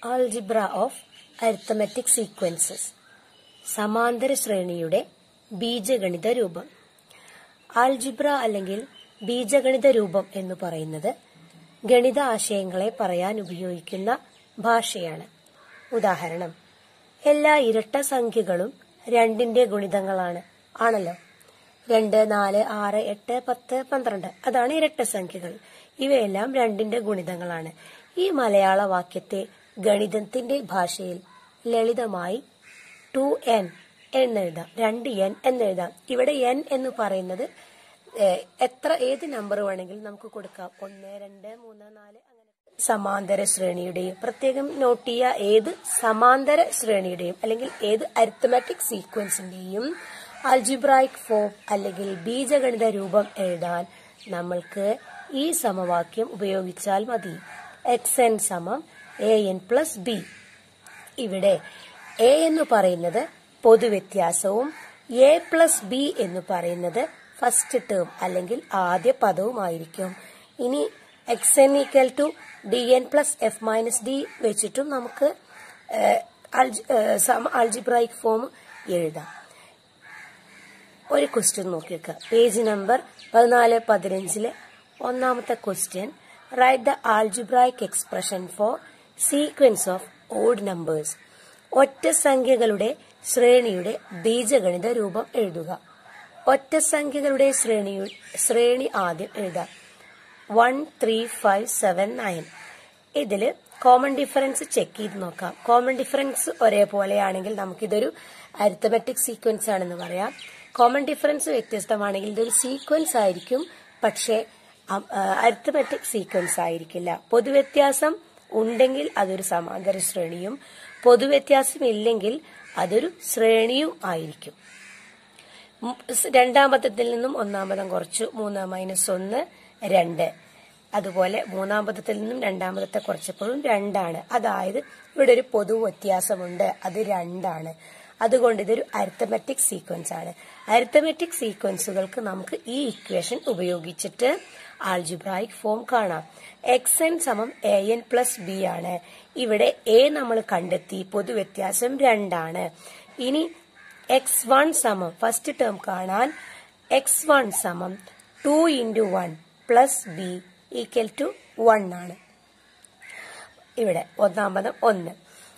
algebra of arithmetic sequences സമാന്തര ശ്രേണിയുടെ ബീജഗണിത രൂപം ആൾജിബ്ര അല്ലെങ്കിൽ ബീജഗണിത രൂപം എന്ന് പറയുന്നത് ഗണിത ആശയങ്ങളെ പറയാൻ ഉപയോഗിക്കുന്ന ഭാഷയാണ് ഉദാഹരണം എല്ലാ ഇരട്ട സംഖ്യകളും രണ്ടിന്റെ ഗുണിതങ്ങളാണ് ആണല്ലോ രണ്ട് നാല് ആറ് എട്ട് പത്ത് പന്ത്രണ്ട് അതാണ് ഇരട്ട സംഖ്യകൾ ഇവയെല്ലാം രണ്ടിന്റെ ഗുണിതങ്ങളാണ് ഈ മലയാള വാക്യത്തെ ഗണിതത്തിന്റെ ഭാഷയിൽ ലളിതമായി ടു എൻ എന്നെഴുതാം രണ്ട് എൻ എന്നെഴുതാം ഇവിടെ എൻ എന്ന് പറയുന്നത് ഏഹ്, എത്ര ഏത് നമ്പർ വേണമെങ്കിലും നമുക്ക് കൊടുക്കാം ഒന്ന് രണ്ട് മൂന്ന് നാല് അങ്ങനെ സമാന്തര ശ്രേണിയുടെയും പ്രത്യേകം നോട്ട് ചെയ്യുക ഏത് സമാന്തര ശ്രേണിയുടെയും അല്ലെങ്കിൽ ഏത് അരിത്തമാറ്റിക് സീക്വൻസിന്റെയും അൽജിബ്രായിക് ഫോം അല്ലെങ്കിൽ ബീജഗണിത രൂപം എഴുതാൻ നമ്മൾക്ക് ഈ സമവാക്യം ഉപയോഗിച്ചാൽ മതി എക്സ് എൻ സമം എ എൻ പ്ലസ് ബി ഇവിടെ എ എന്ന് പറയുന്നത് പൊതുവ്യത്യാസവും എ പ്ലസ് ബി എന്ന് പറയുന്നത് ഫസ്റ്റ് ടേം അല്ലെങ്കിൽ ആദ്യ പദവുമായിരിക്കും ഇനി x n equal to d n plus f minus d വെച്ചിട്ടും നമുക്ക് ആൾജിബ്രായിക് ഫോം എഴുതാം ഒരു ക്വസ്റ്റ്യൻ നോക്കിയേക്ക പേജ് നമ്പർ പതിനാല് പതിനഞ്ചിലെ ഒന്നാമത്തെ question right the algebraic expression for sequence of odd numbers ഒറ്റ സംഖ്യകളുടെ ശ്രേണിയുടെ ബീജഗണിത രൂപം എഴുതുക ഒറ്റ സംഖ്യകളുടെ ശ്രേണി ശ്രേണി ആദ്യം എഴുതാം one three five seven nine ഇതില് കോമൺ ഡിഫറൻസ് ചെക്ക് ചെയ്ത് നോക്കാം കോമൺ ഡിഫറൻസ് ഒരേപോലെയാണെങ്കിൽ നമുക്കിതൊരു അരിത്തമെറ്റിക് സീക്വൻസ് ആണെന്ന് പറയാം കോമൺ ഡിഫറൻസ് വ്യത്യസ്തമാണെങ്കിൽ ഇതൊരു സീക്വൻസ് ആയിരിക്കും പക്ഷേ അരിത്തമെറ്റിക് സീക്വൻസ് ആയിരിക്കില്ല പൊതുവ്യത്യാസം ഉണ്ടെങ്കിൽ അതൊരു സമാന്തര ശ്രേണിയും പൊതുവ്യത്യാസം ഇല്ലെങ്കിൽ അതൊരു ശ്രേണിയും ആയിരിക്കും ഉം, സ് രണ്ടാമത്തത്തിൽ നിന്നും ഒന്നാം പദം കുറച്ചു മൂന്ന് മൈനസ് ഒന്ന് രണ്ട് അതുപോലെ മൂന്നാം പദത്തിൽ നിന്നും രണ്ടാമത്തെ കുറച്ചപ്പോഴും രണ്ടാണ് അതായത് ഇവിടെ ഒരു പൊതു വ്യത്യാസമുണ്ട് അത് രണ്ടാണ് അതുകൊണ്ട് ഇതൊരു അരിത്തമെറ്റിക് സീക്വൻസ് ആണ് അരിത്തമെറ്റിക് സീക്വൻസുകൾക്ക് നമുക്ക് ഈ ഇക്വേഷൻ ഉപയോഗിച്ചിട്ട് ആൾജിബ്രായിക് ഫോം കാണാം എക്സ് എൻ സമം എ എൻ പ്ലസ് ബി ആണ് ഇവിടെ എ നമ്മൾ കണ്ടെത്തി പൊതുവ്യത്യാസം രണ്ടാണ് ഇനി എക്സ് വൺ സമം ഫസ്റ്റ് ടേം കാണാൻ എക്സ് വൺ സമം two into one plus b equal to one ആണ് ഇവിടെ ഒന്നാം പദം ഒന്ന്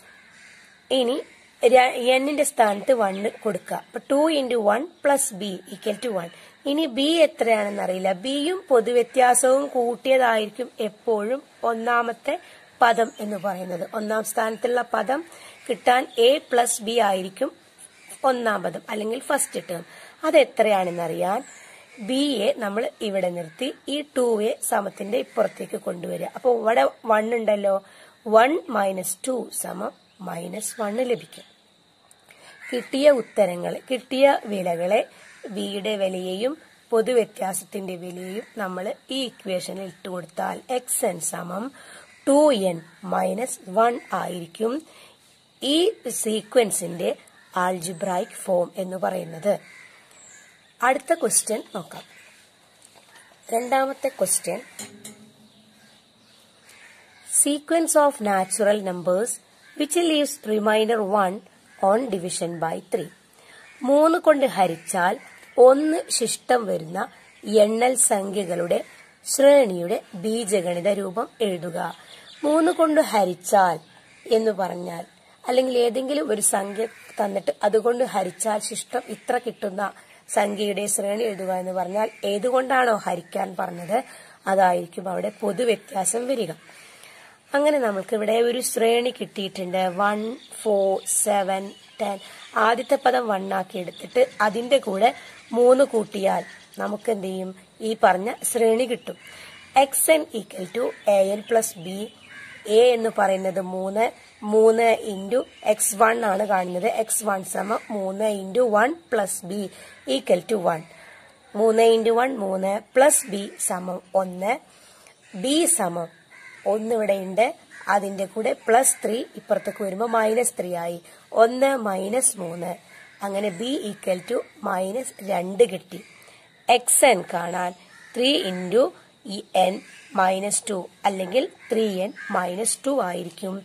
ഇനി ര- എന്നിന്റെ സ്ഥാനത്ത് വണ്ണ് കൊടുക്കുക അപ്പൊ two into one plus b equal to one ഇനി ബി എത്രയാണെന്ന് അറിയില്ല ബിയും പൊതുവ്യത്യാസവും കൂട്ടിയതായിരിക്കും എപ്പോഴും ഒന്നാമത്തെ പദം എന്ന് പറയുന്നത് ഒന്നാം സ്ഥാനത്തുള്ള പദം കിട്ടാൻ എ പ്ലസ് ബി ആയിരിക്കും ഒന്നാം പദം അല്ലെങ്കിൽ ഫസ്റ്റ് ടേം അത് എത്രയാണെന്നറിയാൻ ബി എ നമ്മൾ ഇവിടെ നിർത്തി ഈ ടു എ സമത്തിന്റെ ഇപ്പുറത്തേക്ക് കൊണ്ടുവരിക അപ്പോൾ ഇവിടെ വൺ ഉണ്ടല്ലോ വൺ മൈനസ് ടു സമം മൈനസ് വണ്ണ് ലഭിക്കും കിട്ടിയ ഉത്തരങ്ങൾ കിട്ടിയ വിലകളെ വിയുടെ വിലയെയും പൊതുവ്യത്യാസത്തിന്റെ വിലയെയും നമ്മൾ ഈ ഇക്വേഷനിൽ ഇട്ട് കൊടുത്താൽ എക്സ് എൻ സമം ടു എൻ മൈനസ് വൺ ആയിരിക്കും ഈ സീക്വൻസിന്റെ ആൾജിബ്രായിക് ഫോം എന്ന് പറയുന്നത് അടുത്ത ക്വസ്റ്റ്യൻ നോക്കാം രണ്ടാമത്തെ question sequence of natural numbers which leaves remainder 1 on division by 3 മൂന്ന് കൊണ്ട് ഹരിച്ചാൽ ഒന്ന് ശിഷ്ടം വരുന്ന എണ്ണൽ സംഖ്യകളുടെ ശ്രേണിയുടെ ബീജഗണിത രൂപം എഴുതുക മൂന്ന് കൊണ്ട് ഹരിച്ചാൽ എന്ന് പറഞ്ഞാൽ അല്ലെങ്കിൽ ഏതെങ്കിലും ഒരു സംഖ്യ തന്നിട്ട് അതുകൊണ്ട് ഹരിച്ചാൽ ശിഷ്ടം ഇത്ര കിട്ടുന്ന സംഖ്യയുടെ ശ്രേണി എഴുതുക എന്ന് പറഞ്ഞാൽ ഏതുകൊണ്ടാണോ ഹരിക്കാൻ പറഞ്ഞത് അതായിരിക്കും അവിടെ പൊതുവ്യത്യാസം വരിക അങ്ങനെ നമുക്ക് ഇവിടെ ഒരു ശ്രേണി കിട്ടിയിട്ടുണ്ട് വൺ ഫോർ സെവൻ ടെൻ ആദ്യത്തെ പദം വൺ ആക്കി എടുത്തിട്ട് അതിന്റെ കൂടെ മൂന്ന് കൂട്ടിയാൽ നമുക്ക് എന്ത് ചെയ്യും ഈ പറഞ്ഞ ശ്രേണി കിട്ടും x n equal to a n plus b a എന്ന് പറയുന്നത് മൂന്ന് മൂന്ന് ഇൻറ്റു എക്സ് വൺ ആണ് കാണുന്നത് എക്സ് വൺ സമം മൂന്ന് into one plus b equal to one മൂന്ന് ഇൻറ്റു വൺ മൂന്ന് പ്ലസ് ബി സമം ഒന്ന് ബി സമം ഒന്ന് ഇവിടെ ഉണ്ട് അതിന്റെ കൂടെ പ്ലസ് ത്രീ ഇപ്പുറത്തേക്ക് വരുമ്പോൾ മൈനസ് ത്രീ ആയി ഒന്ന് മൈനസ് മൂന്ന് അങ്ങനെ ബി ഈക്വൽ ടു മൈനസ് രണ്ട് കിട്ടി എക്സ് എൻ കാണാൻ ത്രീ ഇൻറ്റു ഈ എൻ മൈനസ് ടു അല്ലെങ്കിൽ ത്രീ എൻ മൈനസ് ടു ആയിരിക്കും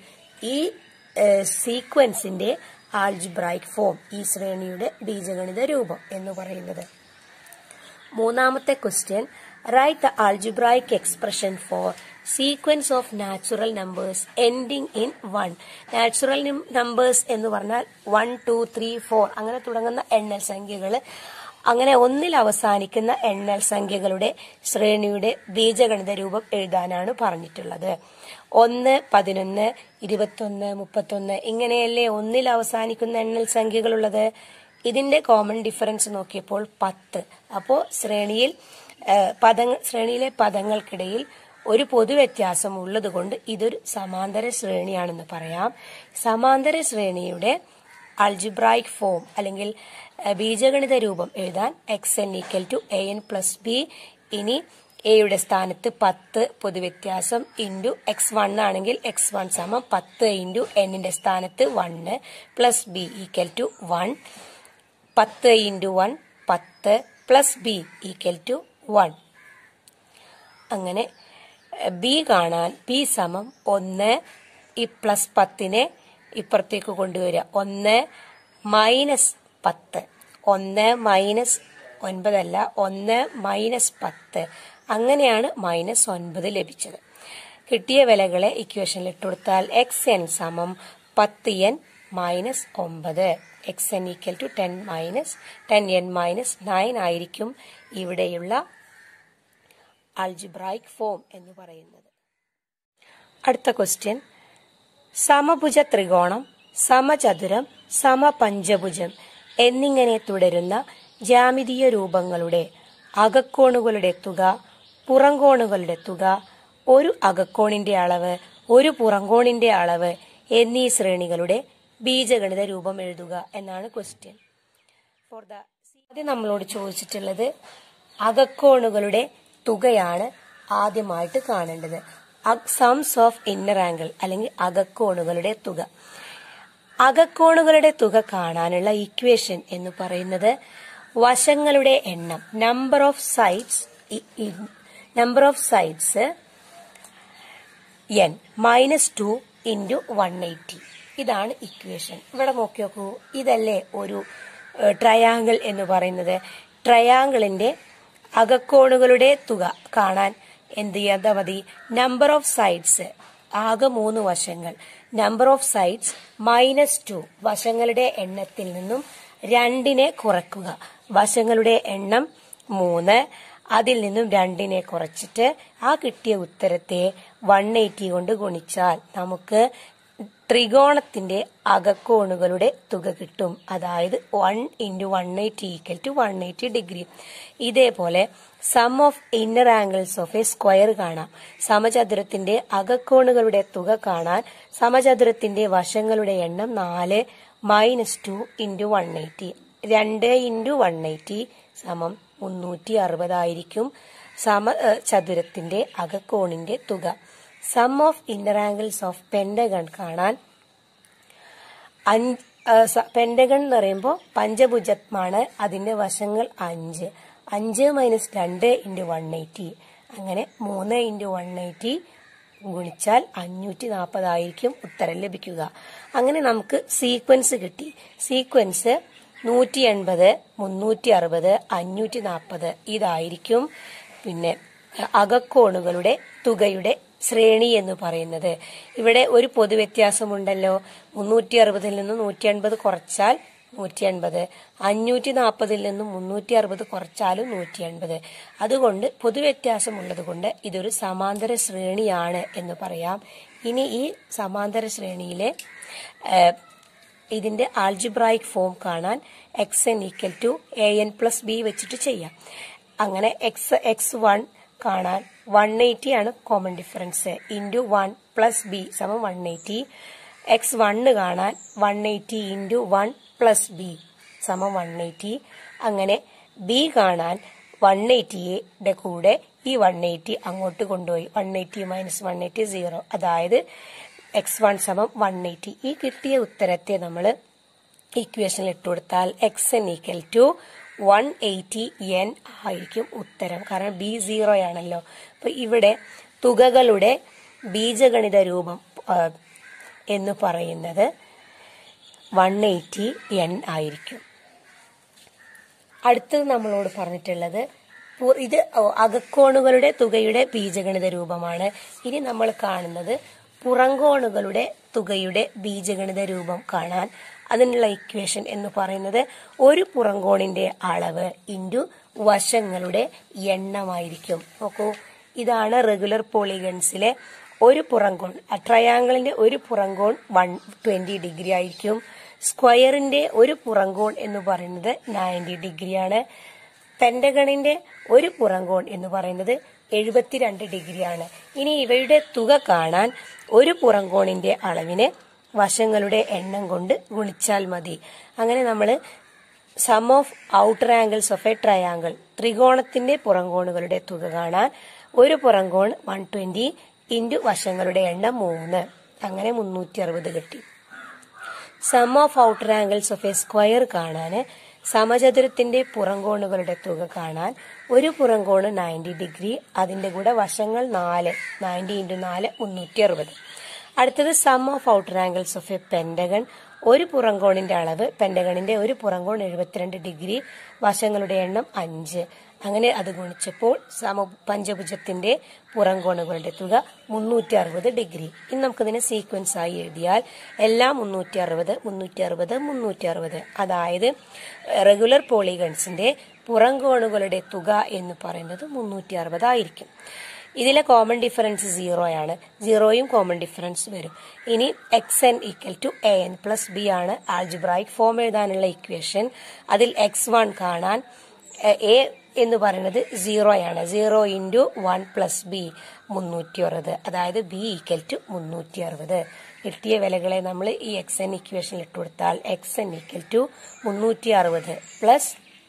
ഈ സീക്വൻസിന്റെ ആൾജിബ്രായിക് ഫോം ഈ ശ്രേണിയുടെ ബീജഗണിത രൂപം എന്ന് പറയുന്നത് മൂന്നാമത്തെ question right the algebraic expression for sequence of natural numbers ending in one natural numbers എന്ന് പറഞ്ഞാൽ വൺ ടു ത്രീ ഫോർ അങ്ങനെ തുടങ്ങുന്ന എണ്ണൽ സംഖ്യകൾ അങ്ങനെ ഒന്നിൽ അവസാനിക്കുന്ന എണ്ണൽ സംഖ്യകളുടെ ശ്രേണിയുടെ ബീജഗണിത രൂപം എഴുതാനാണ് പറഞ്ഞിട്ടുള്ളത് ഒന്ന് പതിനൊന്ന് ഇരുപത്തൊന്ന് മുപ്പത്തൊന്ന് ഇങ്ങനെയല്ലേ ഒന്നിൽ അവസാനിക്കുന്ന എണ്ണൽ സംഖ്യകളുള്ളത് ഇതിന്റെ കോമൺ ഡിഫറൻസ് നോക്കിയപ്പോൾ പത്ത് അപ്പോൾ ശ്രേണിയിൽ പദങ്ങൾ ശ്രേണിയിലെ പദങ്ങൾക്കിടയിൽ ഒരു പൊതുവ്യത്യാസം ഉള്ളത് കൊണ്ട് ഇതൊരു സമാന്തര ശ്രേണിയാണെന്ന് പറയാം സമാന്തര ശ്രേണിയുടെ അൾജിബ്രായിക് ഫോം അല്ലെങ്കിൽ ബീജഗണിത രൂപം എഴുതാൻ x n equal to a n plus b ഇനി എയുടെ സ്ഥാനത്ത് പത്ത് പൊതുവ്യത്യാസം ഇൻറ്റു എക്സ് വൺ ആണെങ്കിൽ എക്സ് വൺ സമം പത്ത് ഇൻറ്റു എന്നിന്റെ സ്ഥാനത്ത് one plus b equal to one പത്ത് ഇൻറ്റു വൺ പത്ത് plus b equal to one അങ്ങനെ ബി കാണാൻ ബി സമം ഒന്ന് ഈ പ്ലസ് പത്തിനെ ഇപ്പുറത്തേക്ക് കൊണ്ടുവരിക ഒന്ന് മൈനസ് പത്ത് ഒന്ന് മൈനസ് ഒൻപതല്ല ഒന്ന് മൈനസ് പത്ത് അങ്ങനെയാണ് മൈനസ് ഒൻപത് ലഭിച്ചത് കിട്ടിയ വിലകളെ ഇക്വേഷനിൽ ഇട്ടുകൊടുത്താൽ എക്സ് എൻ സമം പത്ത് എൻ മൈനസ് ഒമ്പത് x n equal to ten minus ten n minus nine ആയിരിക്കും ഇവിടെയുള്ള അൾജിബ്രായിക് ഫോം എന്ന് പറയുന്നത് അടുത്ത ക്വസ്റ്റ്യൻ സമഭുജ ത്രികോണം സമചതുരം സമപഞ്ചഭുജം എന്നിങ്ങനെ തുടരുന്ന ജാമിതീയ രൂപങ്ങളുടെ അകക്കോണുകളുടെ തുക പുറംകോണുകളുടെ തുക ഒരു അകക്കോണിന്റെ അളവ് ഒരു പുറംകോണിന്റെ അളവ് എന്നീ ശ്രേണികളുടെ ബീജഗണിത രൂപം എഴുതുക എന്നാണ് ക്വസ്റ്റ്യൻ ഫോർ ദ ആദ്യം നമ്മളോട് ചോദിച്ചിട്ടുള്ളത് അകക്കോണുകളുടെ തുകയാണ് ആദ്യമായിട്ട് കാണേണ്ടത് സംസ് ഓഫ് ഇന്നർ ആംഗിൾ അല്ലെങ്കിൽ അകക്കോണുകളുടെ തുക അകക്കോണുകളുടെ തുക കാണാനുള്ള ഇക്വേഷൻ എന്ന് പറയുന്നത് വശങ്ങളുടെ എണ്ണം number of sides number of sides n minus two into one eighty ഇതാണ് ഇക്വേഷൻ ഇവിടെ നോക്കി നോക്കൂ ഇതല്ലേ ഒരു ട്രയാങ്കിൾ എന്ന് പറയുന്നത് ട്രയാങ്കിളിന്റെ അകക്കോണുകളുടെ തുക കാണാൻ എന്ത് ചെയ്യാതെ മതി നമ്പർ ഓഫ് സൈഡ്സ് ആകെ മൂന്ന് വശങ്ങൾ number of sides minus two വശങ്ങളുടെ എണ്ണത്തിൽ നിന്നും രണ്ടിനെ കുറക്കുക വശങ്ങളുടെ എണ്ണം മൂന്ന് അതിൽ നിന്നും രണ്ടിനെ കുറച്ചിട്ട് ആ കിട്ടിയ ഉത്തരത്തെ വൺ എയ്റ്റി കൊണ്ട് ഗുണിച്ചാൽ നമുക്ക് ത്രികോണത്തിന്റെ അകക്കോണുകളുടെ തുക കിട്ടും അതായത് one into one eighty equal to one eighty degree ഇതേപോലെ sum of inner angles of a square കാണാം സമചതുരത്തിന്റെ അകക്കോണുകളുടെ തുക കാണാൻ സമചതുരത്തിന്റെ വശങ്ങളുടെ എണ്ണം നാല് minus two into one eighty രണ്ട് ഇൻറ്റു വൺ എയ്റ്റി സമം മുന്നൂറ്റി അറുപതായിരിക്കും സമ ചതുരത്തിന്റെ അകക്കോണിന്റെ തുക sum of inner angles of pentagon കാണാൻ പെൻഡഗൺ എന്ന് പറയുമ്പോൾ പഞ്ചഭുജമാണ് അതിന്റെ വശങ്ങൾ അഞ്ച് അഞ്ച് മൈനസ് രണ്ട് ഇൻറ്റു വൺ എയ്റ്റി അങ്ങനെ മൂന്ന് ഇൻറ്റു വൺ എയ്റ്റി ഗുണിച്ചാൽ അഞ്ഞൂറ്റി നാൽപ്പതായിരിക്കും ഉത്തരം ലഭിക്കുക അങ്ങനെ നമുക്ക് സീക്വൻസ് കിട്ടി സീക്വൻസ് നൂറ്റി എൺപത് മുന്നൂറ്റി അറുപത് അഞ്ഞൂറ്റി നാൽപ്പത് ഇതായിരിക്കും പിന്നെ അകക്കോണുകളുടെ തുകയുടെ ശ്രേണി എന്ന് പറയുന്നത് ഇവിടെ ഒരു പൊതുവ്യത്യാസമുണ്ടല്ലോ മുന്നൂറ്റി അറുപതിൽ നിന്ന് നൂറ്റി അൻപത് കുറച്ചാൽ നൂറ്റി അൻപത് അഞ്ഞൂറ്റി നാൽപ്പതിൽ നിന്നും മുന്നൂറ്റി അറുപത് കുറച്ചാലും നൂറ്റി അൻപത് അതുകൊണ്ട് പൊതുവ്യത്യാസമുള്ളത് കൊണ്ട് ഇതൊരു സമാന്തര ശ്രേണിയാണ് എന്ന് പറയാം ഇനി ഈ സമാന്തര ശ്രേണിയിലെ ഇതിന്റെ ആൾജിബ്രായിക് ഫോം കാണാൻ x n equal to a n plus b വെച്ചിട്ട് ചെയ്യാം അങ്ങനെ എക്സ് എക്സ് വൺ കാണാൻ വൺ എയ്റ്റി ആണ് common difference into one plus b സമം വൺ എയ്റ്റി എക്സ് വണ്ണ് കാണാൻ one eighty into one plus b സമം one eighty അങ്ങനെ b കാണാൻ വൺ എയ്റ്റിയുടെ കൂടെ ഈ വൺ എയ്റ്റി അങ്ങോട്ട് കൊണ്ടുപോയി one eighty minus one eighty zero അതായത് എക്സ് വൺ സമം വൺ എയ്റ്റി ഈ കിട്ടിയ ഉത്തരത്തെ നമ്മൾ ഇക്വേഷനിൽ ഇട്ട് കൊടുത്താൽ x n equal to one eighty n ആയിരിക്കും ഉത്തരം കാരണം ബി സീറോ ആണല്ലോ അപ്പൊ ഇവിടെ തുകകളുടെ ബീജഗണിത രൂപം എന്ന് പറയുന്നത് വൺ എയ്റ്റി എൻ ആയിരിക്കും അടുത്തത് നമ്മളോട് പറഞ്ഞിട്ടുള്ളത് പു- ഇത് അകക്കോണുകളുടെ തുകയുടെ ബീജഗണിത രൂപമാണ് ഇനി നമ്മൾ കാണുന്നത് പുറങ്കോണുകളുടെ തുകയുടെ ബീജഗണിത രൂപം കാണാൻ അതിനുള്ള ഇക്വേഷൻ എന്ന് പറയുന്നത് ഒരു പുറങ്കോണിന്റെ അളവ് ഇൻറ്റു വശങ്ങളുടെ എണ്ണമായിരിക്കും നോക്കൂ ഇതാണ് റെഗുലർ പോളിഗൺസിലെ ഒരു പുറങ്കോൺ ട്രയാങ്കിളിന്റെ ഒരു പുറങ്കോൺ വൺ ട്വന്റി ഡിഗ്രി ആയിരിക്കും സ്ക്വയറിന്റെ ഒരു പുറങ്കോൺ എന്ന് പറയുന്നത് നയൻറ്റി ഡിഗ്രിയാണ് പെന്റഗണിന്റെ ഒരു പുറങ്കോൺ എന്ന് പറയുന്നത് എഴുപത്തിരണ്ട് ഡിഗ്രിയാണ് ഇനി ഇവയുടെ തുക കാണാൻ ഒരു പുറങ്കോണിന്റെ അളവിനെ വശങ്ങളുടെ എണ്ണം കൊണ്ട് ഗുണിച്ചാൽ മതി അങ്ങനെ നമ്മൾ sum of outer angles of a triangle ത്രികോണത്തിന്റെ പുറങ്കോണുകളുടെ തുക കാണാൻ ഒരു പുറങ്കോൺ വൺ ട്വന്റി ഇൻറ്റു വശങ്ങളുടെ എണ്ണം മൂന്ന് അങ്ങനെ മുന്നൂറ്റി അറുപത് കിട്ടി sum of outer angles of a square കാണാൻ സമചതുരത്തിന്റെ പുറംകോണുകളുടെ തുക കാണാൻ ഒരു പുറംകോണ് നയൻറ്റി ഡിഗ്രി അതിന്റെ കൂടെ വശങ്ങൾ നാല് നയൻറ്റി ഇൻറ്റു നാല് മുന്നൂറ്റി അറുപത് അടുത്തത് sum of outer angles of a pentagon ഒരു പുറംകോണിന്റെ അളവ് പെന്റഗണിന്റെ ഒരു പുറംകോൺ എഴുപത്തിരണ്ട് ഡിഗ്രി വശങ്ങളുടെ എണ്ണം അഞ്ച് അങ്ങനെ അത് ഗുണിച്ചപ്പോൾ സമ പഞ്ചഭുജത്തിന്റെ പുറംകോണുകളുടെ തുക മുന്നൂറ്റി അറുപത് ഡിഗ്രി ഇനി നമുക്കിതിനെ സീക്വൻസ് ആയി എഴുതിയാൽ എല്ലാം മുന്നൂറ്റി അറുപത് മുന്നൂറ്റി അറുപത് മുന്നൂറ്റി അറുപത് അതായത് റെഗുലർ പോളിഗൺസിന്റെ പുറംകോണുകളുടെ തുക എന്ന് പറയുന്നത് മുന്നൂറ്റി അറുപതായിരിക്കും ഇതിലെ കോമൺ ഡിഫറൻസ് സീറോ ആണ് സീറോയും കോമൺ ഡിഫറൻസ് വരും ഇനി x n equal to a n plus b ആണ് ആൽജിബ്രായിക് ഫോം എഴുതാനുള്ള ഇക്വേഷൻ അതിൽ എക്സ് വൺ കാണാൻ എ എന്ന് പറയുന്നത് സീറോയാണ് zero into one plus b മുന്നൂറ്റി അറുപത് അതായത് ബി ഈക്വൽ ടു മുന്നൂറ്റി അറുപത് കിട്ടിയ വിലകളെ നമ്മൾ ഈ എക്സ് എൻ ഇക്വേഷനിൽ ഇട്ട് കൊടുത്താൽ എക്സ് എൻ ഈക്വൽ ടു മുന്നൂറ്റി അറുപത് പ്ലസ്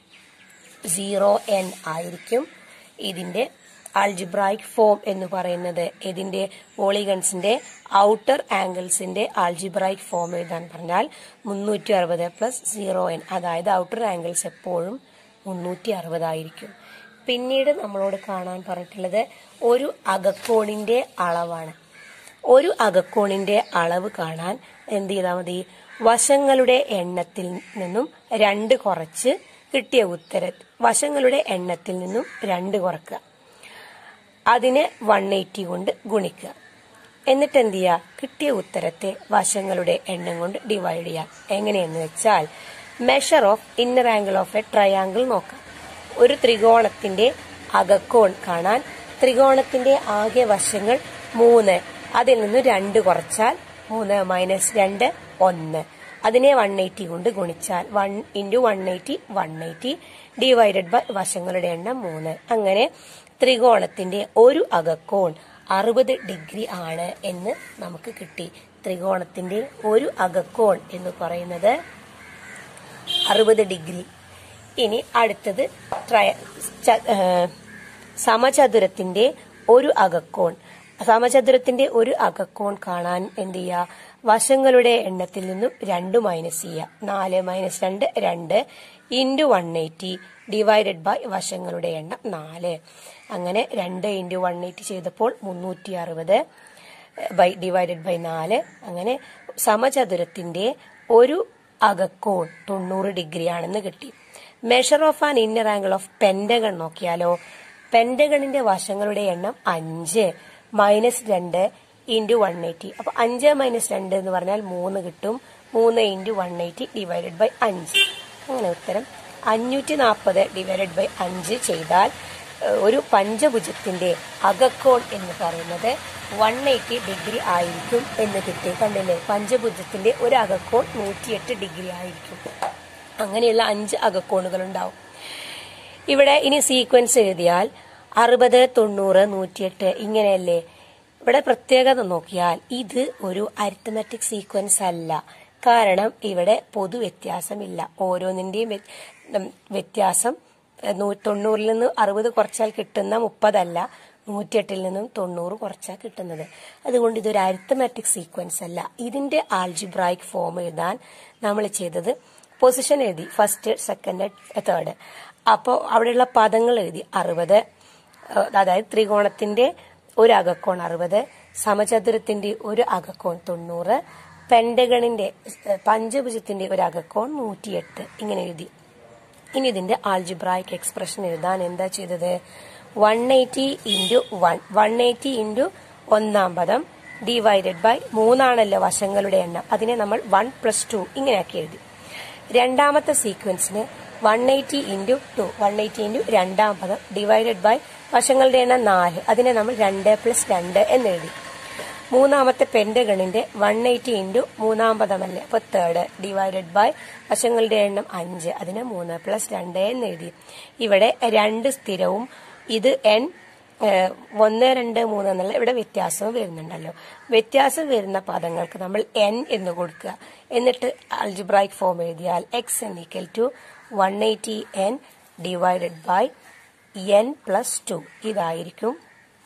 സീറോ എൻ ആയിരിക്കും ഇതിന്റെ ആൾജിബ്രായിക് ഫോം എന്ന് പറയുന്നത് ഇതിന്റെ പോളിഗൺസിന്റെ ഔട്ടർ ആംഗിൾസിന്റെ ആൾജിബ്രായിക് ഫോം എഴുതാൻ പറഞ്ഞാൽ മുന്നൂറ്റി അറുപത് പ്ലസ് സീറോ എൻ അതായത് ഔട്ടർ ആംഗിൾസ് എപ്പോഴും മുന്നൂറ്റി അറുപതായിരിക്കും പിന്നീട് നമ്മളോട് കാണാൻ പറഞ്ഞിട്ടുള്ളത് ഒരു അകക്കോണിന്റെ അളവാണ് ഒരു അകക്കോണിന്റെ അളവ് കാണാൻ എന്ത് ചെയ്താൽ മതി വശങ്ങളുടെ എണ്ണത്തിൽ നിന്നും രണ്ട് കുറച്ച് കിട്ടിയ ഉത്തര വശങ്ങളുടെ എണ്ണത്തിൽ നിന്നും രണ്ട് കുറക്കുക അതിനെ വൺ എയ്റ്റി കൊണ്ട് ഗുണിക്കുക എന്നിട്ട് എന്ത് ചെയ്യുക കിട്ടിയ ഉത്തരത്തെ വശങ്ങളുടെ എണ്ണം കൊണ്ട് ഡിവൈഡ് ചെയ്യാം എങ്ങനെയെന്ന് വെച്ചാൽ measure of inner angle of a triangle നോക്കാം ഒരു ത്രികോണത്തിന്റെ അകക്കോൺ കാണാൻ ത്രികോണത്തിന്റെ ആകെ വശങ്ങൾ മൂന്ന് അതിൽ നിന്ന് രണ്ട് കുറച്ചാൽ മൂന്ന് മൈനസ് രണ്ട് ഒന്ന് അതിനെ വൺ എയ്റ്റി കൊണ്ട് ഗുണിച്ചാൽ one into one eighty one eighty divided by വശങ്ങളുടെ എണ്ണം മൂന്ന് അങ്ങനെ ത്രികോണത്തിന്റെ ഒരു അകക്കോൺ അറുപത് ഡിഗ്രി ആണ് എന്ന് നമുക്ക് കിട്ടി ത്രികോണത്തിന്റെ ഒരു അകക്കോൺ എന്ന് പറയുന്നത് അറുപത് ഡിഗ്രി ഇനി അടുത്തത് ട്രയ ച- ഏഹ് സമചതുരത്തിന്റെ ഒരു അകക്കോൺ സമചതുരത്തിന്റെ ഒരു അകക്കോൺ കാണാൻ എന്ത് ചെയ്യുക വശങ്ങളുടെ എണ്ണത്തിൽ നിന്നും രണ്ട് മൈനസ് ചെയ്യുക നാല് മൈനസ് രണ്ട് രണ്ട് into one eighty divided by വശങ്ങളുടെ എണ്ണം നാല് അങ്ങനെ രണ്ട് ഇൻറ്റു വൺ എയ്റ്റി ചെയ്തപ്പോൾ മുന്നൂറ്റി അറുപത് ബൈ ഡിവൈഡഡ് ബൈ നാല് അങ്ങനെ സമചതുരത്തിന്റെ ഒരു അകക്കോൺ തൊണ്ണൂറ് ഡിഗ്രി ആണെന്ന് കിട്ടി measure of an inner angle of pentagon നോക്കിയാലോ പെന്റഗണിന്റെ വശങ്ങളുടെ എണ്ണം അഞ്ച് മൈനസ് രണ്ട് ഇൻറ്റു വൺ എയ്റ്റി അപ്പൊ അഞ്ച് മൈനസ് രണ്ട് എന്ന് പറഞ്ഞാൽ മൂന്ന് കിട്ടും മൂന്ന് into one eighty divided by അഞ്ച് അങ്ങനെ ഉത്തരം അഞ്ഞൂറ്റി നാൽപ്പത് ഡിവൈഡഡ് ബൈ അഞ്ച് ചെയ്താൽ ഏഹ്, ഒരു പഞ്ചഭുജത്തിന്റെ അകക്കോൺ എന്ന് പറയുന്നത് വൺ എയ്റ്റി ഡിഗ്രി ആയിരിക്കും എന്ന് കിട്ടി കണ്ടില്ലേ പഞ്ചഭുജത്തിന്റെ ഒരു അകക്കോൺ നൂറ്റിയെട്ട് ഡിഗ്രി ആയിരിക്കും അങ്ങനെയുള്ള അഞ്ച് അകക്കോണുകൾ ഉണ്ടാവും ഇവിടെ ഇനി സീക്വൻസ് എഴുതിയാൽ അറുപത് തൊണ്ണൂറ് നൂറ്റിയെട്ട് ഇങ്ങനെയല്ലേ ഇവിടെ പ്രത്യേകത നോക്കിയാൽ ഇത് ഒരു അരിത്തമെറ്റിക് സീക്വൻസ് അല്ല കാരണം ഇവിടെ പൊതു വ്യത്യാസമില്ല ഓരോന്നിന്റെയും വ്യ- ഉം, വ്യത്യാസം ഏഹ്, നൂ- തൊണ്ണൂറിൽ നിന്ന് അറുപത് കുറച്ചാൽ കിട്ടുന്ന മുപ്പതല്ല നൂറ്റിയെട്ടിൽ നിന്നും തൊണ്ണൂറ് കുറച്ചാൽ കിട്ടുന്നത് അതുകൊണ്ട് ഇതൊരു അരിത്തമെറ്റിക് സീക്വൻസ് അല്ല ഇതിന്റെ ആൾജിബ്രായിക് ഫോം എഴുതാൻ നമ്മൾ ചെയ്തത് പൊസിഷൻ എഴുതി ഫസ്റ്റ് സെക്കൻഡ് തേർഡ് അപ്പോൾ അവിടെയുള്ള പദങ്ങൾ എഴുതി അറുപത് അതായത് ത്രികോണത്തിന്റെ ഒരു അകക്കോൺ അറുപത് സമചതുരത്തിന്റെ ഒരു അകക്കോൺ തൊണ്ണൂറ് പെൻഡഗണിന്റെ ഏഹ്, പഞ്ചഭുജത്തിന്റെ ഒരു അകക്കോൺ നൂറ്റിയെട്ട് ഇങ്ങനെ എഴുതി ഇനി ഇതിന്റെ ആൾജിബ്രായിക് എക്സ്പ്രഷൻ എഴുതാൻ എന്താ ചെയ്തത് one eighty into one one eighty into ഒന്നാം പദം ഡിവൈഡഡ് ബൈ മൂന്നാണല്ലോ വശങ്ങളുടെ എണ്ണം അതിനെ നമ്മൾ വൺ പ്ലസ് ടു ഇങ്ങനെയാക്കി എഴുതി രണ്ടാമത്തെ സീക്വൻസിന് one eighty into two one eighty into രണ്ടാം പദം ഡിവൈഡഡ് ബൈ വശങ്ങളുടെ എണ്ണം നാല് അതിനെ നമ്മൾ രണ്ട് പ്ലസ് രണ്ട് എന്നെഴുതി മൂന്നാമത്തെ പെന്റഗണിന്റെ വൺ എയ്റ്റി ഇൻറ്റു മൂന്നാം പദമല്ലേ അപ്പൊ തേർഡ് ഡിവൈഡഡ് ബൈ വശങ്ങളുടെ എണ്ണം അഞ്ച് അതിന് മൂന്ന് പ്ലസ് രണ്ട് എന്ന് എഴുതി ഇവിടെ രണ്ട് സ്ഥിരവും ഇത് എൻ ഏഹ്, ഒന്ന് രണ്ട് മൂന്ന് എന്നുള്ള ഇവിടെ വ്യത്യാസവും വരുന്നുണ്ടല്ലോ വ്യത്യാസം വരുന്ന പദങ്ങൾക്ക് നമ്മൾ എൻ എന്ന് കൊടുക്കുക എന്നിട്ട് അൽജിബ്രായിക് ഫോം എഴുതിയാൽ x n equal to one eighty n divided by n plus two ഇതായിരിക്കും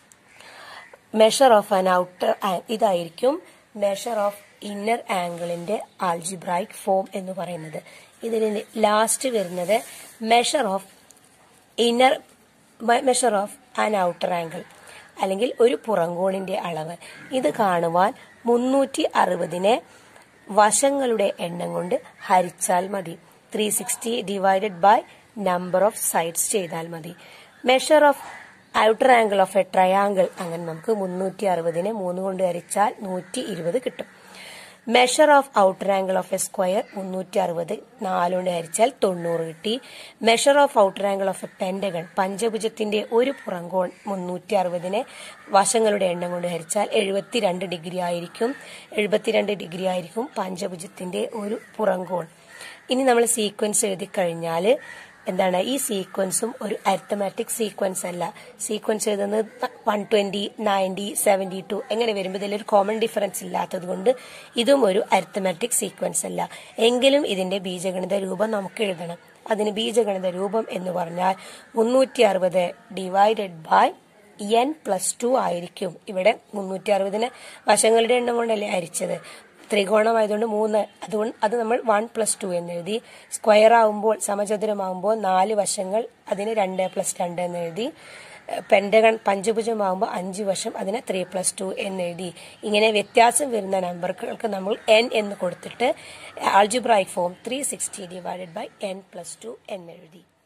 മെഷർ ഓഫ് ആൻ ഔട്ടർ ഇതായിരിക്കും മെഷർ ഓഫ് ഇന്നർ ആംഗിളിന്റെ ആൾജിബ്രായിക് ഫോം എന്ന് പറയുന്നത് ഇതിന് ലാസ്റ്റ് വരുന്നത് measure of inner measure of an outer angle അല്ലെങ്കിൽ ഒരു പുറംകോണിന്റെ അളവ് ഇത് കാണുവാൻ മുന്നൂറ്റി അറുപതിനെ വശങ്ങളുടെ എണ്ണം കൊണ്ട് ഹരിച്ചാൽ മതി three sixty divided by number of sides ചെയ്താൽ മതി measure of outer angle of a triangle അങ്ങനെ നമുക്ക് മുന്നൂറ്റി അറുപതിനെ മൂന്ന് കൊണ്ട് ഹരിച്ചാൽ നൂറ്റി ഇരുപത് കിട്ടും measure of outer angle of a square മുന്നൂറ്റി അറുപത് നാലുകൊണ്ട് ഹരിച്ചാൽ തൊണ്ണൂറ് കിട്ടി measure of outer angle of a pentagon പഞ്ചഭുജത്തിന്റെ ഒരു പുറംകോൺ മുന്നൂറ്റി അറുപതിനെ വശങ്ങളുടെ എണ്ണം കൊണ്ട് ഹരിച്ചാൽ എഴുപത്തിരണ്ട് ഡിഗ്രി ആയിരിക്കും എഴുപത്തിരണ്ട് ഡിഗ്രി ആയിരിക്കും പഞ്ചഭുജത്തിന്റെ ഒരു പുറംകോൺ ഇനി നമ്മൾ സീക്വൻസ് എഴുതി കഴിഞ്ഞാൽ എന്താണ് ഈ സീക്വൻസും ഒരു അരിത്തമാറ്റിക് സീക്വൻസ് അല്ല സീക്വൻസ് എഴുതുന്നത് one twenty ninety seventy two എങ്ങനെ വരുമ്പോൾ ഇതിലൊരു കോമൺ ഡിഫറൻസ് ഇല്ലാത്തത് കൊണ്ട് ഇതും ഒരു അരിത്തമാറ്റിക് സീക്വൻസ് അല്ല എങ്കിലും ഇതിന്റെ ബീജഗണിത രൂപം നമുക്ക് എഴുതണം അതിന് ബീജഗണിത രൂപം എന്ന് പറഞ്ഞാൽ മുന്നൂറ്റി അറുപത് divided by n plus two ആയിരിക്കും ഇവിടെ മുന്നൂറ്റി അറുപതിന് വശങ്ങളുടെ എണ്ണം കൊണ്ടല്ലേ ഹരിച്ചത് ത്രികോണമായതുകൊണ്ട് മൂന്ന് അതുകൊണ്ട് അത് നമ്മൾ വൺ പ്ലസ് ടു എന്ന് എഴുതി സ്ക്വയർ ആവുമ്പോൾ സമചതുരമാവുമ്പോൾ നാല് വശങ്ങൾ അതിന് രണ്ട് പ്ലസ് രണ്ട് എന്ന് എഴുതി പെൻഡഗൺ പഞ്ചഭുജമാകുമ്പോൾ അഞ്ച് വശം അതിന് ത്രീ പ്ലസ് ടു എന്ന് എഴുതി ഇങ്ങനെ വ്യത്യാസം വരുന്ന നമ്പറുകൾക്ക് നമ്മൾ എൻ എന്ന് കൊടുത്തിട്ട് algebraic form three sixty divided by n plus two എന്നെഴുതി